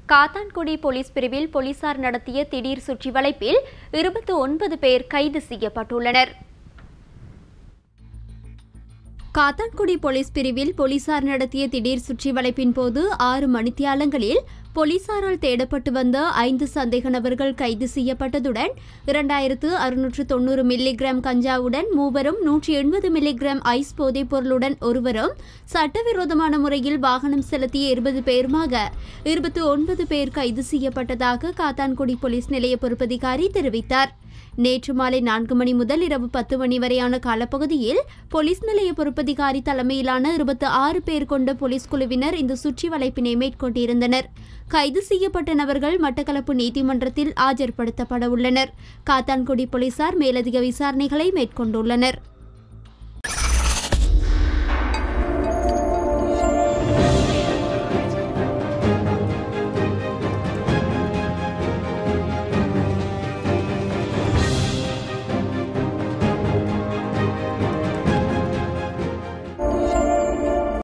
Kattankudy police பிரிவில் போலீசார் நடத்திய திடீர் சுற்றி வளைப்பில் இருபத்தி ஒன்பது பேர் கைது செய்யப்பட்டுள்ளனர் காத்தான்குடி போலீஸ் பிரிவில் போலீசார் நடத்திய திடீர் சுற்றி வளைப்பின் போது ஆறு மணித்தியாலங்களில் போலீசாரால் தேடப்பட்டு வந்த ஐந்து சந்தேக நபர்கள் கைது செய்யப்பட்டதுடன் இரண்டாயிரத்து அறுநூற்று தொண்ணூறு மில்லிகிராம் கஞ்சாவுடன் மூவரும் நூற்றி எண்பது மில்லிகிராம் ஐஸ் போதைப் பொருளுடன் ஒருவரும் சட்டவிரோதமான முறையில் வாகனம் செலுத்திய இருபது பேருமாக இருபத்தி ஒன்பது பேர் கைது செய்யப்பட்டதாக காத்தான்குடி போலீஸ் நிலைய பொறுப்பதிகாரி தெரிவித்தார் நேற்று மாலை நான்கு மணி முதல் இரவு பத்து மணி வரையான காலப்பகுதியில் போலீஸ் நிலைய பொறுப்பதிகாரி தலைமையிலான இருபத்தி ஆறு பேர் கொண்ட போலீஸ் குழுவினர் இந்த சுற்றி வளைப்பினை மேற்கொண்டிருந்தனர் கைது செய்யப்பட்ட நபர்கள் மட்டக்களப்பு நீதிமன்றத்தில் ஆஜர்படுத்தப்பட உள்ளனர் காத்தான்குடி போலீசார் மேலதிக விசாரணைகளை மேற்கொண்டுள்ளனர்